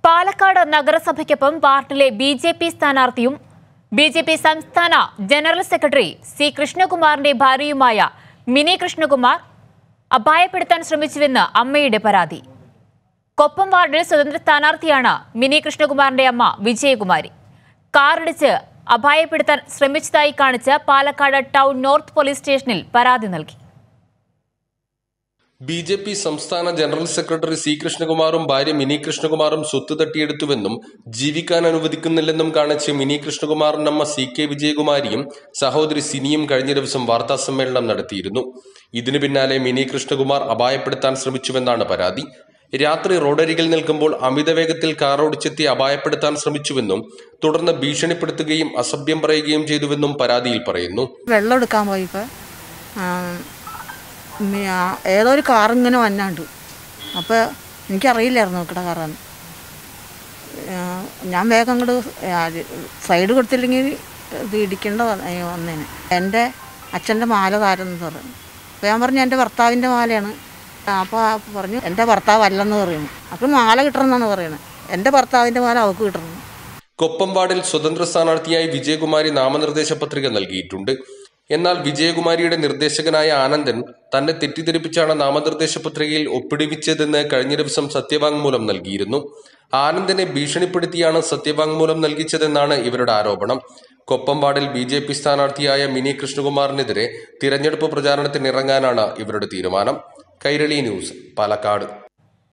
പാലക്കാട് നഗരസഭയ്ക്കൊപ്പം പാർട്ടിയിലെ B J P സ്ഥാനാർത്ഥിയും ബി ജെ പി സംസ്ഥാന ജനറൽ സെക്രട്ടറി സി കൃഷ്ണകുമാറിന്റെ ഭാര്യയുമായ മിനി കൃഷ്ണകുമാർ അപായപ്പെടുത്താൻ ശ്രമിച്ചുവെന്ന് അമ്മയുടെ പരാതി കൊപ്പം വാർഡിൽ സ്വതന്ത്ര സ്ഥാനാർത്ഥിയാണ് മിനി കൃഷ്ണകുമാറിന്റെ അമ്മ വിജയകുമാരി കാറിടിച്ച് അപായപ്പെടുത്താൻ ശ്രമിച്ചതായി കാണിച്ച് പാലക്കാട് ടൗൺ നോർത്ത് പോലീസ് സ്റ്റേഷനിൽ പരാതി നൽകി ബി ജെ പി സംസ്ഥാന ജനറൽ സെക്രട്ടറി സി കൃഷ്ണകുമാറും ഭാര്യ മിനി കൃഷ്ണകുമാറും സ്വത്ത് തട്ടിയെടുത്തുവെന്നും ജീവിക്കാൻ അനുവദിക്കുന്നില്ലെന്നും കാണിച്ച് മിനി കൃഷ്ണകുമാറിന്റെ അമ്മ സി കെ വിജയകുമാരിയും സഹോദരി സിനിയും കഴിഞ്ഞ ദിവസം വാർത്താ സമ്മേളനം നടത്തിയിരുന്നു ഇതിനു പിന്നാലെ മിനി കൃഷ്ണകുമാർ അപായപ്പെടുത്താൻ ശ്രമിച്ചുവെന്നാണ് പരാതി രാത്രി റോഡരികിൽ നിൽക്കുമ്പോൾ അമിത വേഗത്തിൽ കാർ ഓടിച്ചെത്തി അപായപ്പെടുത്താൻ ശ്രമിച്ചുവെന്നും തുടർന്ന് ഭീഷണിപ്പെടുത്തുകയും അസഭ്യം പറയുകയും ചെയ്തുവെന്നും പരാതിയിൽ പറയുന്നു വെള്ളം എടുക്കാൻ പോയപ്പോൾ ഏതോ ഒരു കാർ ഇങ്ങനെ വന്നാണ്ട് അപ്പോൾ എനിക്കറിയില്ലായിരുന്നു നോക്കടെ കാറാണ് ആ, ഞാൻ വേഗം അങ്ങോട്ട് സൈഡ് കൊടുത്തില്ലെങ്കിൽ ഇത് ഇടിക്കേണ്ട വന്ന- ഏ, വന്നേനെ എൻ്റെ അച്ഛൻ്റെ മാല താരെന്ന് പറഞ്ഞു അപ്പോൾ ഞാൻ പറഞ്ഞു എൻ്റെ ഭർത്താവിൻ്റെ മാലയാണ് അപ്പോൾ പറഞ്ഞു എൻ്റെ ഭർത്താവ് അല്ലെന്ന് പറയുന്നു അപ്പോൾ മാല കിട്ടണമെന്നാണ് പറയുന്നത് എൻ്റെ ഭർത്താവിൻ്റെ മാല അവൾക്ക് കിട്ടണം കൊപ്പം വാർഡിൽ സ്വതന്ത്ര സ്ഥാനാർത്ഥിയായി വിജയകുമാരി നാമനിർദ്ദേശ പത്രിക നൽകിയിട്ടുണ്ട് എന്നാൽ വിജയകുമാരിയുടെ നിർദ്ദേശകനായ ആനന്ദൻ തന്നെ തെറ്റിദ്ധരിപ്പിച്ചാണ് നാമനിർദ്ദേശ പത്രികയിൽ ഒപ്പിടിവിച്ചതെന്ന് കഴിഞ്ഞ ദിവസം സത്യവാങ്മൂലം നൽകിയിരുന്നു ആനന്ദനെ ഭീഷണിപ്പെടുത്തിയാണ് സത്യവാങ്മൂലം നൽകിച്ചതെന്നാണ് ഇവരുടെ ആരോപണം കൊപ്പം വാർഡിൽ ബി ജെ പി സ്ഥാനാർത്ഥിയായ മിനി കൃഷ്ണകുമാറിനെതിരെ തിരഞ്ഞെടുപ്പ് പ്രചാരണത്തിന് ഇറങ്ങാനാണ് ഇവരുടെ തീരുമാനം കൈരളി ന്യൂസ് പാലക്കാട്